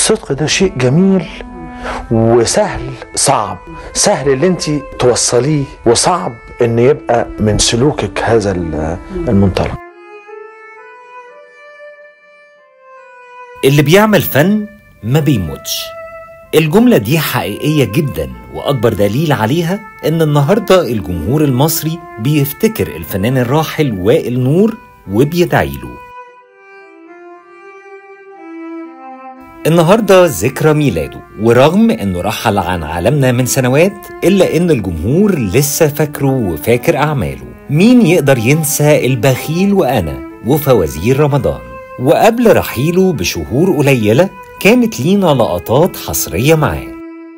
الصدق ده شيء جميل وسهل صعب سهل اللي انت توصليه وصعب ان يبقى من سلوكك هذا ال- المنطلق اللي بيعمل فن ما بيموتش الجملة دي حقيقية جدا وأكبر دليل عليها إن النهاردة الجمهور المصري بيفتكر الفنان الراحل وائل نور وبيدعيله النهاردة ذكرى ميلاده ورغم إنه رحل عن عالمنا من سنوات إلا إن الجمهور لسه فاكره وفاكر أعماله مين يقدر ينسى البخيل وأنا وفوازير رمضان وقبل رحيله بشهور قليلة كانت لينا لقطات حصرية معاه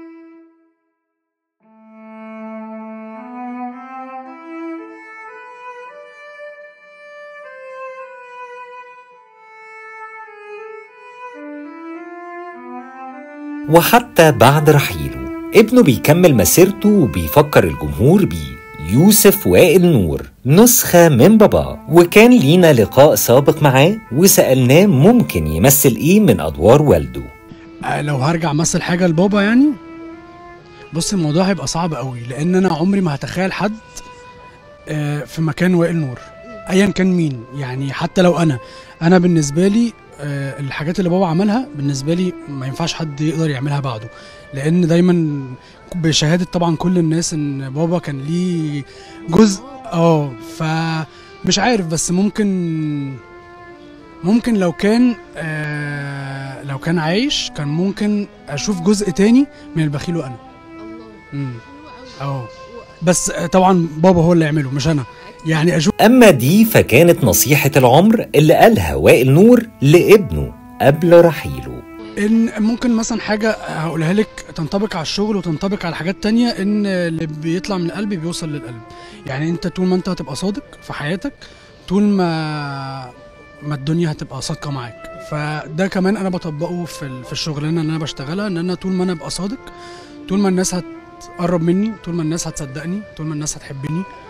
وحتى بعد رحيله ابنه بيكمل مسيرته وبيفكر الجمهور بيه يوسف وائل نور نسخة من باباه وكان لينا لقاء سابق معاه وسألناه ممكن يمثل ايه من أدوار والده آه، لو هرجع امثل حاجه لبابا يعني بص الموضوع هيبقى صعب قوي لان انا عمري ما هتخيل حد آه، في مكان وائل نور ايا كان مين يعني حتى لو انا انا بالنسبه لي آه، الحاجات اللي بابا عملها بالنسبه لي ما ينفعش حد يقدر يعملها بعده لان دايما بشهاده طبعا كل الناس ان بابا كان ليه جزء اه فمش عارف بس ممكن ممكن لو كان آه لو كان عايش كان ممكن اشوف جزء تاني من البخيل وانا امم اه بس آه، طبعا بابا هو اللي يعمله مش انا يعني اشوف أما دي فكانت نصيحة العمر اللي قالها وائل نور لابنه قبل رحيله ان ممكن مثلا حاجه هقولها لك تنطبق على الشغل وتنطبق على حاجات تانية ان اللي بيطلع من القلب بيوصل للقلب يعني انت طول ما انت هتبقى صادق في حياتك طول ما ما الدنيا هتبقى صادقه معاك فده كمان انا بطبقه في ال- في الشغلانه اللي انا بشتغلها ان انا طول ما انا ابقى صادق طول ما الناس هتقرب مني طول ما الناس هتصدقني طول ما الناس هتحبني